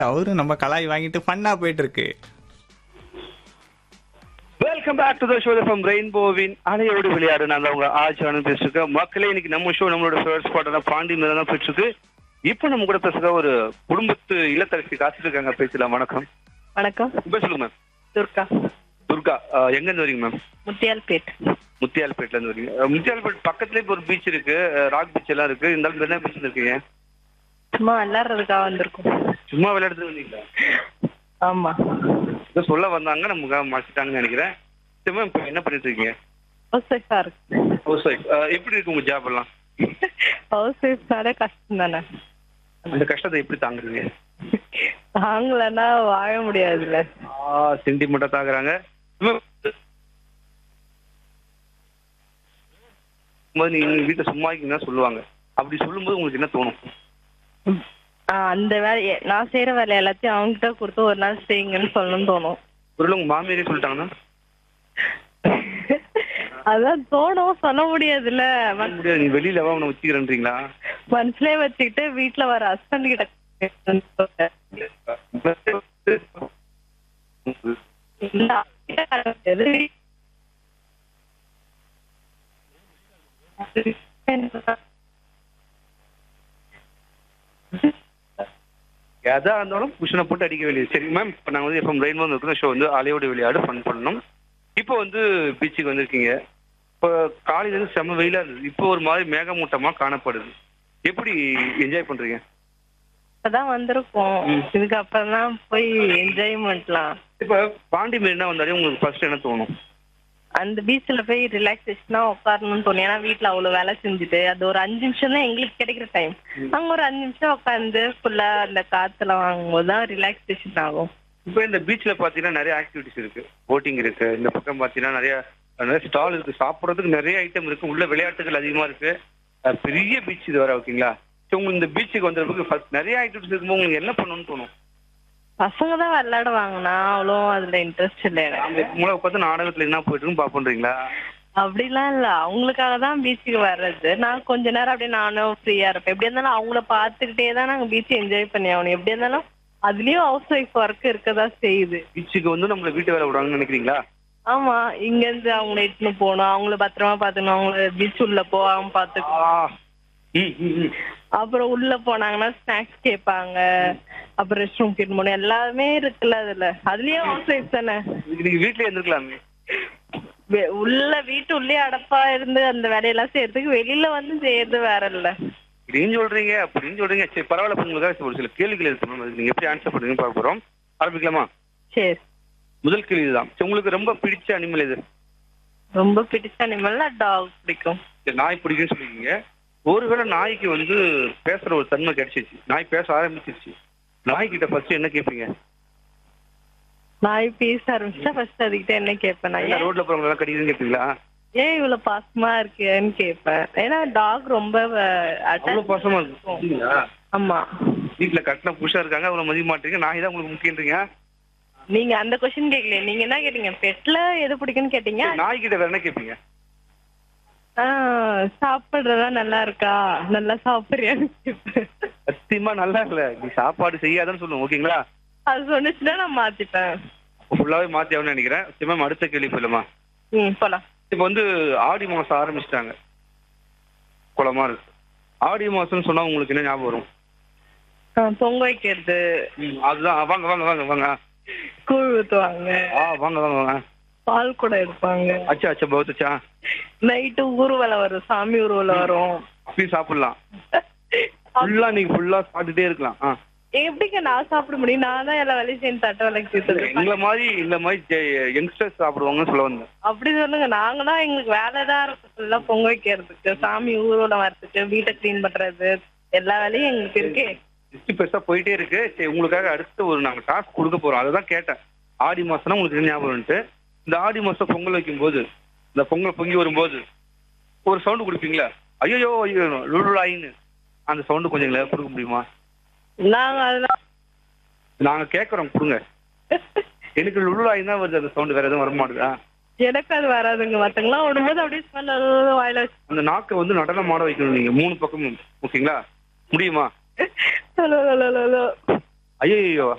அவரும் நம்ம கலாய் வாங்கிட்டு ஃபன்னா போயிட்டு இருக்கு welcome back to the show from ரெயின்போவின் அலையோடு விளையாடு நான் தான் உங்க ஆச்சாரன் பேசிருக்கேன் மக்களே இன்னைக்கு நம்ம ஷோ நம்மளோட ஃபேவரட் ஸ்பாட்டான பாண்டி மேல தான் போயிட்டு இருக்கு இப்போ நம்ம கூட பேசுற ஒரு குடும்பத்து இல்லத்தரசி காத்துட்டு இருக்காங்க பேசலாம் வணக்கம் வணக்கம் உங்க சொல்லுங்க மேம் துர்கா துர்கா அஹ், எங்க இருந்து வரீங்க மேம் முத்தியால்பேட் முத்தியால்பேட்ல இருந்து வரீங்க அஹ், முத்தியால்பேட் பக்கத்துலயே இப்போ ஒரு பீச் இருக்கு அஹ், ராக் பீச் எல்லாம் இருக்கு இருந்தாலும் என்ன பீச் இருக்கீங்க சும்மா விளையாடுறதுக்காக வந்திருக்கோம் சும்மா விளையாடுறது வந்தீங்களா ஆமா ஏதோ சொல்ல வந்தாங்க நமக்கு மறைச்சிட்டாங்கன்னு நினைக்கிறேன் சரி மேம் இப்போ என்ன பண்ணிட்டு இருக்கீங்க ஹவுஸ் ஒய்ஃபா இருக்கு ஹவுஸ் ஒய்ஃப் எப்படி இருக்கு உங்க ஜாப் எல்லாம் ஹவுஸ் ஒய்ஃப்னாலே கஷ்டம் தானே அந்த கஷ்டத்தை எப்படி தாங்குறீங்க தாங்கலன்னா வாழ முடியாதுல்ல சென்டிமெண்டா தாக்குறாங்க போது நீங்க வீட்டுல சும்மா இருக்கீங்கன்னா சொல்லுவாங்க அப்படி சொல்லும்போது உங்களுக்கு என்ன தோணும் ஆஹ் அந்த வேலையை நான் செய்யற வேலை எல்லாத்தையும் அவங்ககிட்ட கொடுத்து ஒரு நாள் செய்யுங்கன்னு சொல்லணும்னு தோணும் ஒருவேளை உங்க மாமியாரே சொல்லிட்டாங்கன்னா அதான் தோணும் சொல்ல முடியாதுல்ல சொல்ல முடியாது நீ வெளியில வா உன்னை வச்சுக்கிறேன்றீங்களா மனசுலயே வச்சுக்கிட்டு வீட்டுல வர ஹஸ்பண்ட் கிட்ட இல்ல, எது எதா இருந்தாலும் புஷனை போட்டு அடிக்க வேண்டியது சரி மேம் இப்போ நாங்கள் வந்து எஃப்எம் ரெயின்போ இருக்கிற ஷோ வந்து அலையோடு விளையாடு ஃபன் பண்ணணும் இப்போ வந்து பீச்சுக்கு வந்திருக்கீங்க இப்போ காலையில இருந்து செம்ம வெயிலா இருந்தது இப்போ ஒரு மாதிரி மேகமூட்டமா காணப்படுது எப்படி என்ஜாய் பண்றீங்க இப்பதான் வந்திருக்கோம் இதுக்கு அப்புறம் தான் போய் என்ஜாய்மெண்ட்லாம் இப்போ பாண்டி மெரினா வந்தாலே உங்களுக்கு ஃபர்ஸ்ட் என்ன தோணும் அந்த பீச்ல போய் ரிலாக்ஸேஷனா உட்காரணும்னு தோணும் ஏன்னா வீட்ல அவ்வளவு வேலை செஞ்சுட்டு அது ஒரு அஞ்சு நிமிஷம் தான் எங்களுக்கு கிடைக்கிற டைம் அங்க ஒரு அஞ்சு நிமிஷம் உட்காந்து ஃபுல்லா அந்த காத்துல வாங்கும்போது தான் ரிலாக்ஸேஷன் ஆகும் இப்போ இந்த பீச்ல பாத்தீங்கன்னா நிறைய ஆக்டிவிட்டிஸ் இருக்கு போட்டிங் இருக்கு இந்த பக்கம் பாத்தீங்கன்னா நிறைய நிறைய ஸ்டால் இருக்கு சாப்பிட்றதுக்கு நிறைய ஐட்டம் இருக்கு உள்ள விளையாட்டுகள் அதிகமா இருக்கு அஹ் பெரிய பீச் இது வர ஓகேங்களா ஸோ உங்களுக்கு இந்த பீச்சுக்கு வந்ததுக்கு ஃபர்ஸ்ட் நிறைய ஆக்டிவிட்டிஸ் இருக்கும்போது உங்களுக்கு என்ன பண்ணணும்னு தோணும் பசங்க தான் விளையாடுவாங்கன்னா அவ்வளோ அதுல இன்ட்ரெஸ்ட் இல்லை எனக்கு அந்த உங்களை பார்த்து நாடகத்துல என்ன போயிட்டு இருக்குன்னு பாப்போன்றீங்களா அப்படிலாம் இல்ல அவங்களுக்காக தான் பீச்சுக்கு வர்றது நான் கொஞ்ச நேரம் அப்படியே நானும் ஃப்ரீயா இருப்பேன் எப்படி இருந்தாலும் அவங்கள பார்த்துக்கிட்டே தான் நாங்க பீச் என்ஜாய் பண்ணி ஆகணும் எப்படி இருந்தாலும் அதுலயும் ஹவுஸ் ஒய்ஃப் ஒர்க் இருக்கதான் செய்யுது பீச்சுக்கு வந்து நம்மள வீட்டு வேலை விடுவாங்கன்னு நினைக்கிறீங்களா ஆமா இங்க இருந்து அவங்கள இட்டுன்னு போகணும் அவங்கள பத்திரமா பாத்துக்கணும் அவங்கள பீச் உள்ள போகாம பாத்துக்கணும் ஆ. ம், ம், ம். அப்புறம் உள்ள போனாங்கன்னா ஸ்நாக்ஸ் கேட்பாங்க அப்புறம் ரெஸ்ட் ரூம் கிட்ட போகணும் எல்லாமே இருக்குல்ல அதுல அதுலயும் ஹவுஸ் ஒய்ஃப் தானே இதுக்கு நீங்க வீட்லயே இருந்திருக்கலாமே வெ- உள்ள வீட்டு உள்ளே அடப்பா இருந்து அந்த வேலையெல்லாம் செய்யறதுக்கு வெளியில வந்து செய்யறது வேற இல்ல இப்படின்னு சொல்றீங்க அப்படின்னு சொல்றீங்க சரி பரவாயில்ல இப்ப உங்களுக்காக ஒரு சில கேள்விகள் இருக்கு மேம். அதுக்கு நீங்க எப்படி ஆன்சர் பண்ணுறீங்கன்னு பார்க்க போறோம் ஆரம்பிக்கலாமா சரி முதல் கேள்வி இதுதான் சரி, உங்களுக்கு ரொம்ப பிடிச்ச அனிமல் எது ரொம்ப பிடிச்ச அனிமல்னா டாக் பிடிக்கும் சரி, நாய் பிடிக்கும்னு சொல்லிருக்கீங்க ஒருவேளை நாய்க்கு வந்து பேசுற ஒரு தன்மை கிடைச்சிருச்சு நாய் பேச ஆரம்பிச்சிருச்சு நாய்கிட்ட ஃபர்ஸ்ட் என்ன கேட்பீங்க நாய் பேச ஆரம்பிச்சா ஃபர்ஸ்ட் அதுகிட்ட என்ன கேட்பேன் நான் என்ன ஏன் ரோட்ல போறவங்க எல்லாம் கடிக்குதுன்னு கேட்பீங்களா ஏன் இவ்வளவு பாசமா இருக்கேன்னு கேட்பேன் ஏன்னா டாக் ரொம்ப அவ்வளவு அட்டாச் பாசமா இருக்குங்களா ஆமா வீட்டுல கட்டின புருஷா இருக்காங்க அவ்வளவு மதிக்க மாட்டீங்க நாய் தான் உங்களுக்கு முக்கியன்றீங்க நீங்க அந்த கொஸ்டின் கேட்கல நீங்க என்ன கேட்டீங்க பெட்ல எது பிடிக்கும்னு கேட்டீங்க நாய்கிட்ட வேற என்ன கேட்பீங்க ஆஹ் சாப்பிடுறதா நல்லா இருக்கா நல்லா சாப்பிடுறியான்னு கேட்பேன் சத்தியமா நல்லா இல்ல நீ சாப்பாடு செய்யாதன்னு சொல்லுவோம் ஓகேங்களா அது சொன்னுச்சுன்னா நான் மாத்திப்பேன் ஃபுல்லாவே மாத்தி ஆகணும்னு நினைக்கிறேன் சரி மேம் அடுத்த கேள்வி போயிடலாமா ம் போலாம் இப்போ வந்து ஆடி மாசம் ஆரம்பிச்சிட்டாங்க குளமா இருக்கு ஆடி மாசம்னு சொன்னா உங்களுக்கு என்ன ஞாபகம் வரும் ஆஹ் பொங்க வைக்கிறது அதுதான் வாங்க வாங்க வாங்க வாங்க கூழ் ஊத்துவாங்க ஆ வாங்க வாங்க வாங்க பால் கூட எடுப்பாங்க அச்சா அச்சா பௌத்தச்சா நைட்டு ஊர்வலம் வரும் சாமி ஊர்வலம் வரும் அப்பயும் சாப்பிடலாம் ஃபுல்லா நீங்க ஃபுல்லா சாப்பிட்டுட்டே இருக்கலாம் ஆ எப்படிங்க நான் சாப்பிட முடியும் நான் தான் எல்லா வேலையும் சேர்ந்து தட்டை விளக்கி வச்சிருக்கேன் எங்களை மாதிரி இந்த மாதிரி யங்ஸ்டர்ஸ் சாப்பிடுவாங்கன்னு சொல்ல வந்தேன் அப்படி சொல்லுங்க நாங்கன்னா எங்களுக்கு வேலை தான் இருக்கும் ஃபுல்லா பொங்க வைக்கிறதுக்கு சாமி ஊர்வலம் வர்றதுக்கு வீட்டை க்ளீன் பண்றது எல்லா வேலையும் எங்களுக்கு இருக்கே லிஸ்ட் பெருசா போயிட்டே இருக்கு சரி உங்களுக்காக அடுத்து ஒரு நாங்க டாஸ்க் கொடுக்க போறோம் அதை தான் கேட்டேன் ஆடி மாசம்னா உங்களுக்கு என்ன ஞாபகம்ட்டு இந்த ஆடி மாசம் பொங்கல் வைக்கும்போது இந்த பொங்கல் பொங்கி வரும்போது ஒரு சவுண்டு கொடுப்பீங்களா ஐயோ ஐயோ லுலுலாயின்னு அந்த சவுண்டு கொஞ்சம் எங்களை கொடுக்க முடியுமா நாங்க அதெல்லாம் நாங்க கேட்கறோம் கொடுங்க எனக்கு லுலுலாயின் தான் வருது அந்த சவுண்டு வேற எதுவும் வர மாட்டுதா எனக்கு அது வராதுங்க மத்தவங்களாம் விடும்போது அப்படியே ஸ்மெல் வாயில வச்சு அந்த நாக்கை வந்து நடனம் ஆட வைக்கணும் நீங்க மூணு பக்கமும் ஓகேங்களா முடியுமா ஹலோ ஹலோ ஹலோ ஐயோ